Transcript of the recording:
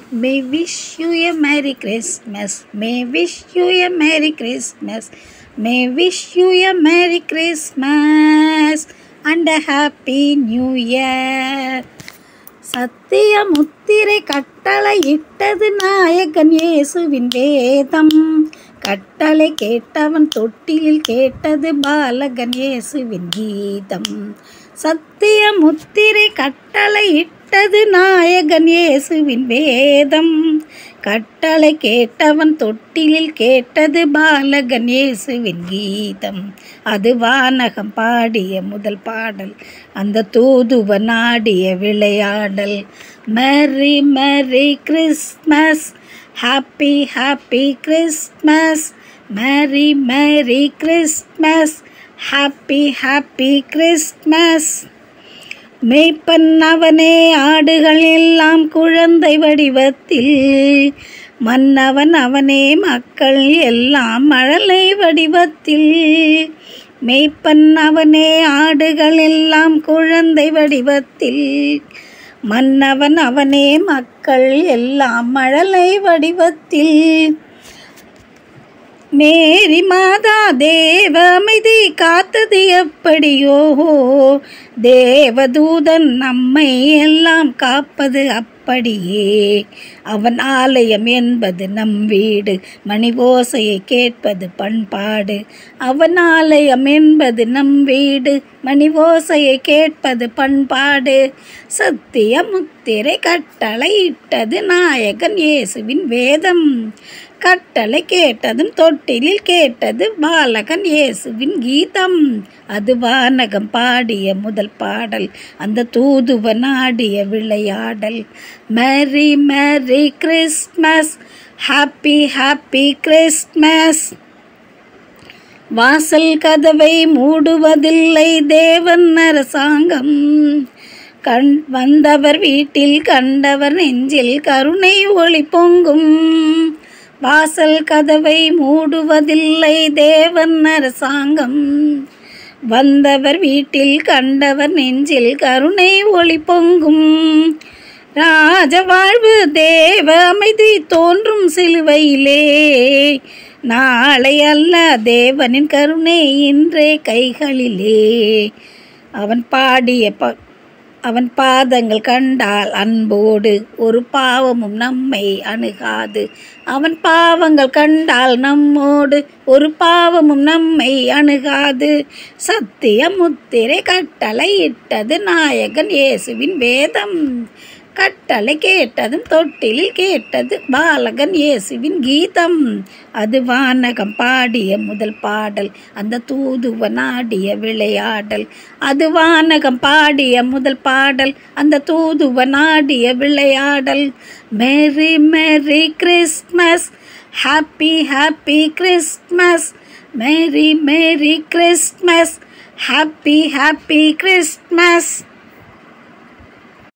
May wish you a merry Christmas may wish you a merry Christmas may wish you a merry Christmas and happy new year சத்திய முத்திரை கட்டளை இட்டது நாயகன் இயேசுவின் வேதம் கட்டளை கேட்டவன் தொட்டிலில் கேட்டது பாலகன் இயேசுவின் கீதம் சத்திய முத்திரை கட்டளை இட்டது நாயகன் இயேசுவின் வேதம் கட்டளை கேட்டவன் தொட்டிலில் கேட்டது பாலகன் இயேசுவின் கீதம் அது வானகம் பாடிய முதல் பாடல் அந்த தூதுவ நாடிய விளையாடல் merry merry Christmas happy happy Christmas merry merry Christmas happy happy Christmas மேய்ப்பன் அவனே ஆடுகள் எல்லாம் குழந்தை வடிவத்தில் மன்னவன் அவனே மக்கள் எல்லாம் மழலை வடிவத்தில் மேய்ப்பன் அவனே ஆடுகள் எல்லாம் குழந்தை வடிவத்தில் மன்னவன் அவனே மக்கள் எல்லாம் மழலை வடிவத்தில் மேரி மாதா தேவ அமைதி காத்தது எப்படியோ தேவதூதன் நம்மை எல்லாம் காப்பது அப்படியே அவன் ஆலயம் என்பது நம் வீடு மணி ஓசையை கேட்பது பண்பாடு அவன் ஆலயம் என்பது நம் வீடு மணி ஓசையை கேட்பது பண்பாடு சத்திய முத்திரை கட்டளை இட்டது நாயகன் இயேசுவின் வேதம் கட்டளை கேட்டதும் தொட்டிலில் கேட்டது பாலகன் இயேசுவின் கீதம் அது வானகம் பாடிய முதல் பாடல் அந்த தூதுவ நாடிய விளையாடல் merry merry Christmas happy happy Christmas வாசல் கதவை மூடுவதில்லை தேவன் அரசாங்கம் கண் வந்தவர் வீட்டில் கண்டவர் நெஞ்சில் கருணை ஒளி பொங்கும் வாசல் கதவை மூடுவதில்லை தேவன் அரசாங்கம் வந்தவர் வீட்டில் கண்டவர் நெஞ்சில் கருணை ஒளி பொங்கும் ராஜ வாழ்வு தேவ அமைதி தோன்றும் சிலுவையிலே நாளை அல்ல தேவனின் கருணை இன்றே கைகளிலே அவன் பாடிய ப அவன் பாதங்கள் கண்டால் அன்போடு ஒரு பாவமும் நம்மை அணுகாது அவன் பாவங்கள் கண்டால் நம்மோடு ஒரு பாவமும் நம்மை அணுகாது சத்திய முத்திரை கட்டளை இட்டது நாயகன் இயேசுவின் வேதம் கட்டளை கேட்டதும் தொட்டிலில் கேட்டது பாலகன் இயேசுவின் கீதம் அது வானகம் பாடிய முதல் பாடல் அந்த தூதுவ நாடிய விளையாடல் அது வானகம் பாடிய முதல் பாடல் அந்த தூதுவ நாடிய விளையாடல் merry merry Christmas happy happy Christmas merry merry Christmas happy happy Christmas